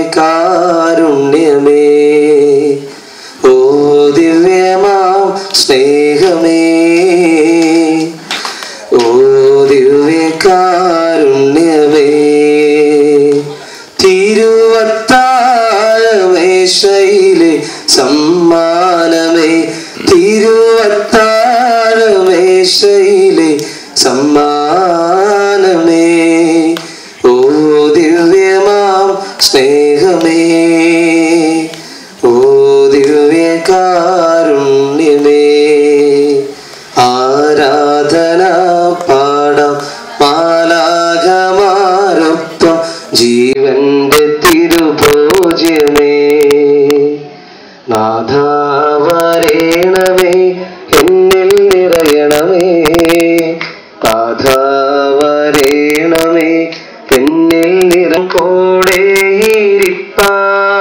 കാരുണ്യമേ ഓ ദിവ്യമാം സ്നേഹമേ ഓ ദിവ്യകാരുണ്യമേ തിരുവത്താഴമേശയിലെ സമ്മാനമേ തിരുവത്താഴമേശയിലെ സമ്മാനമേ ഓ ദിവ്യമാം സ്നേഹമേ ഓ ദിവ്യകാരുണ്യമേ ആരാധന പാടാം മാലാകമാരൊപ്പം ജീവന്റെ തിരുഭോജ്യമേ നാഥാവരേണമേ എന്നിൽ നിറയണമേ നാഥാവരേണമേ എന്നിൽ നിറം കോടേയിരിപ്പാ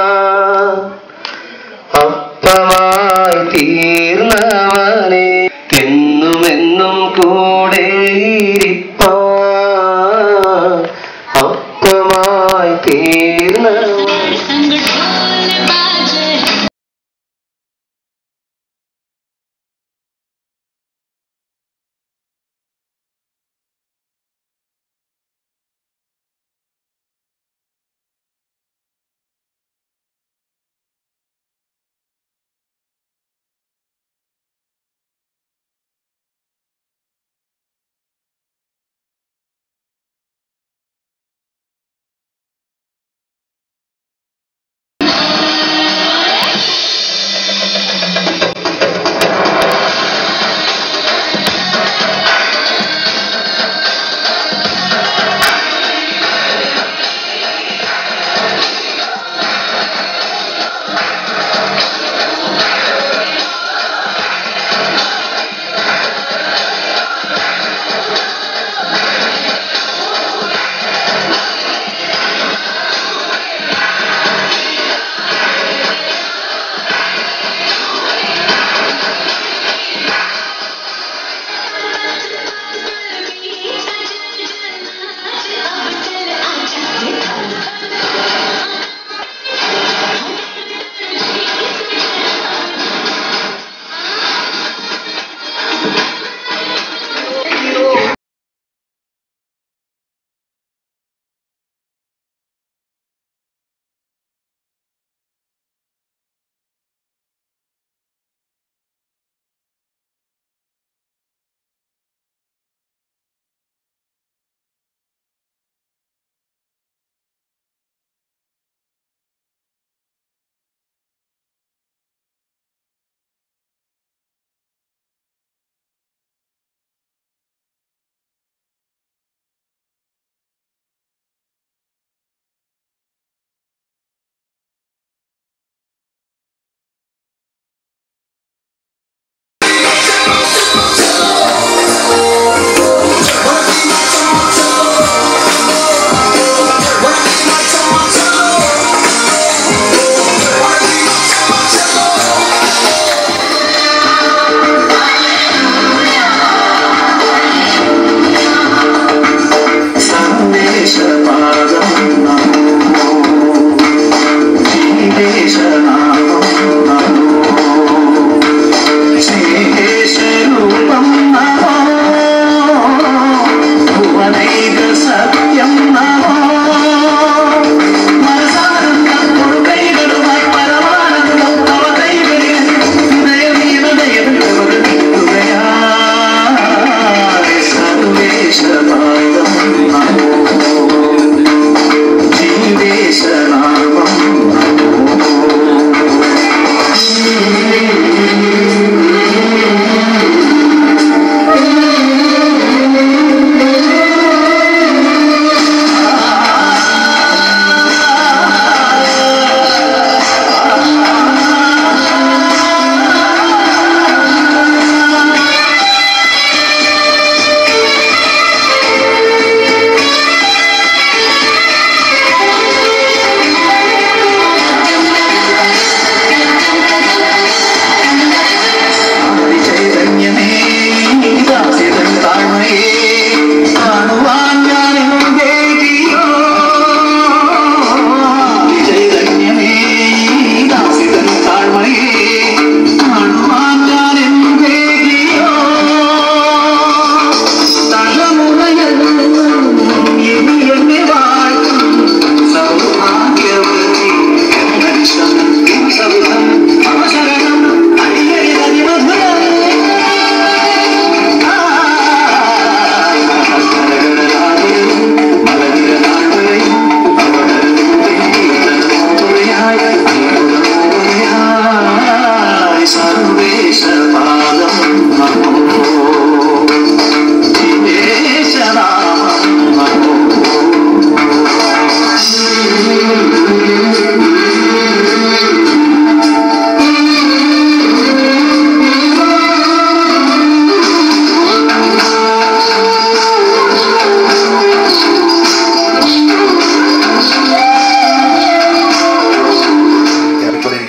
അപ്പമായി തീർന്നവനെ എന്നുമെന്നും കൂടെയിരിപ്പാ അപ്പമായി തീർന്നവൻ संगठन बाजे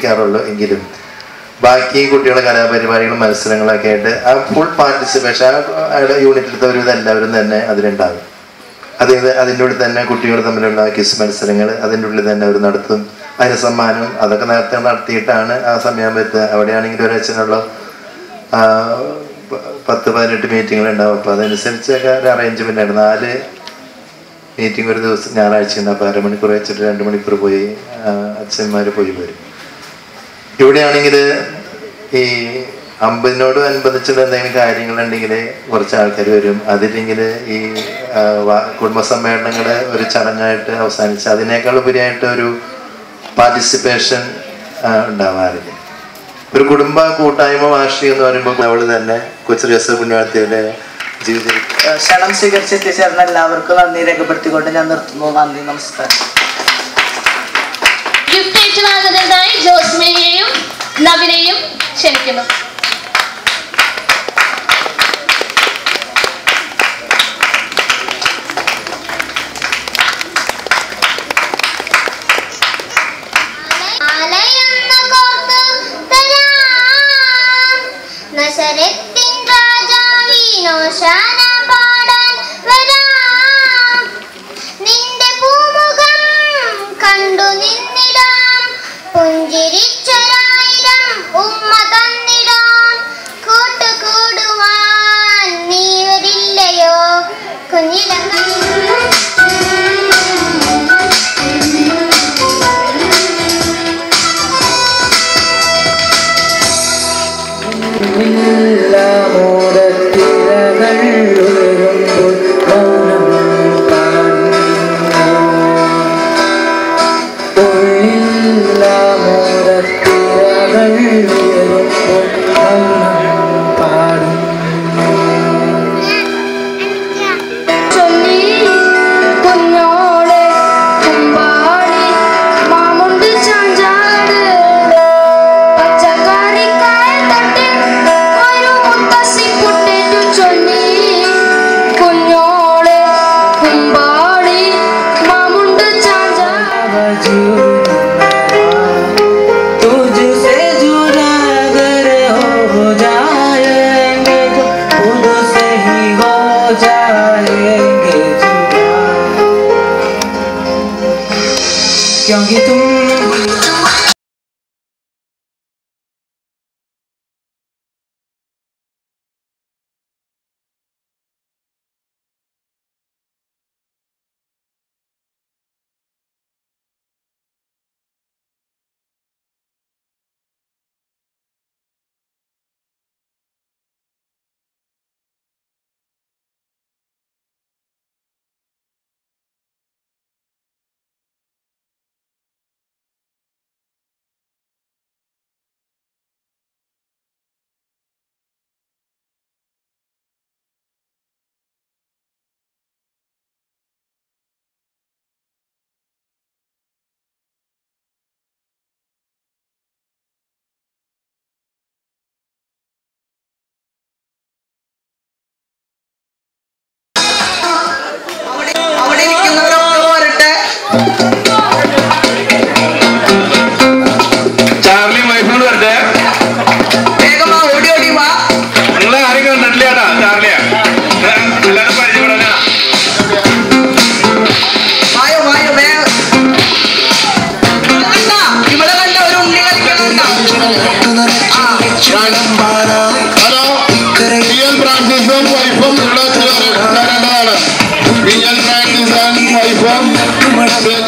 ശ്രദ്ധിക്കാറുള്ളൂ എങ്കിലും ബാക്കി കുട്ടികളെ കലാപരിപാടികളും മത്സരങ്ങളൊക്കെ ആയിട്ട് ആ ഫുൾ പാർട്ടിസിപ്പേഷൻ ആ യൂണിറ്റിലത്തെ ഒരു ഇതെല്ലാവരും തന്നെ അതിലുണ്ടാകും അതിൽ അതിൻ്റെ ഉള്ളിൽ തന്നെ കുട്ടികൾ തമ്മിലുള്ള കിസ് മത്സരങ്ങൾ അതിൻ്റെ ഉള്ളിൽ തന്നെ അവർ നടത്തും അതിന് സമ്മാനം അതൊക്കെ നേരത്തെ നടത്തിയിട്ടാണ് ആ സമയം വരുന്നത് അവിടെയാണെങ്കിൽ ഒരാഴ്ചനുള്ള ആ, പ- പത്ത് പതിനെട്ട് മീറ്റിങ്ങൾ ഉണ്ടാവും അപ്പോൾ അതനുസരിച്ചൊക്കെ ഒരു അറേഞ്ച്മെൻ്റ് ആണ് നാല് മീറ്റിംഗ് ഒരു ദിവസം ഞായറാഴ്ച ഉണ്ട് അപ്പോൾ അരമണിക്കൂർ വെച്ചിട്ട് രണ്ട് മണിക്കൂർ പോയി അച്ഛന്മാർ പോയി വരും ഇവിടെയാണെങ്കിൽ ഈ അമ്പതിനോട് അനുബന്ധിച്ചുള്ള എന്തെങ്കിലും കാര്യങ്ങളുണ്ടെങ്കിൽ കുറച്ച് ആൾക്കാർ വരും അതില്ലെങ്കിൽ ഈ ആ, വ- കുടുംബ സമ്മേളനങ്ങൾ ഒരു ചടങ്ങായിട്ട് അവസാനിച്ച് അതിനേക്കാൾ ഉപരിയായിട്ട് ഒരു പാർട്ടിസിപ്പേഷൻ ഉണ്ടാവാറില്ല ഒരു കുടുംബ കൂട്ടായ്മ വാർഷികം എന്ന് പറയുമ്പോൾ അവള് തന്നെ കൊച്ചു രസ പുണ്യാർത്ഥിയുടെ ജീവിതത്തിൽ ഏഹ് ക്ഷണം സ്വീകരിച്ച് എത്തിച്ചേർന്ന എല്ലാവർക്കും നന്ദി രേഖപ്പെടുത്തിക്കൊണ്ട് ഞാൻ നിർത്തുന്നു നന്ദി നമസ്കാരം ഗിഫ്റ്റ് ഏറ്റുവാങ്ങുന്നതിനായി ജോസ്മിനെയും നവിനെയും ക്ഷണിക്കുന്നു ആലയൊന്നു കോർത്തു തരാം. നസറത്തിൻ രാജാവിനോശാന പാടാൻ വരാം. നിന്റെ പൂമുഖം കണ്ടു നിന്നിടാം പുഞ്ചിരിച്ചൊരായിരം ഉമ്മ തന്നിടാം കൂട്ടുകൂടുവാൻ നീ വരില്ലയോ കുഞ്ഞിലങ്ങ ചൊല്ലി കുഞ്ഞോളെ കുമ്പാടി മാമുണ്ട് ചാഞ്ചാട് പച്ചക്കറിക്കായ തട്ടിൽ ഒരു മുത്തശ്ശി പുട്ടേറ്റു ചൊല്ലി കുഞ്ഞോളെ കുമ്പാടി മാമുണ്ട് ചാഞ്ചാട് तुझसे जुदा अगर हो जाएंगे तो खुद से ही हो जाएंगे जुदा क्योंकि तुम അവിടെ ഇരിക്കുന്നവരൊക്കെ പോരട്ടെ ചാർലി വൈഫോട് വരട്ടെ വേഗം വാ ഓടി ഓടി വാ നിങ്ങളെ ആരും കണ്ടിട്ടില്ല കേട്ടാ ചാർലിയാ എല്ലാരും പരിചയപ്പെടാനാ വായോ വായോ വേഗം കണ്ട ഇവിടെ കണ്ട ഒരു ഉണ്ണി കളിക്കണണ്ട ഹലോ പി എൽ ഫ്രാൻസിസും വൈഫും ഉള്ള ചില രണ്ടതാണ് പി എൽ ഫ്രാൻസിസ് ആൻഡ് വൈഫും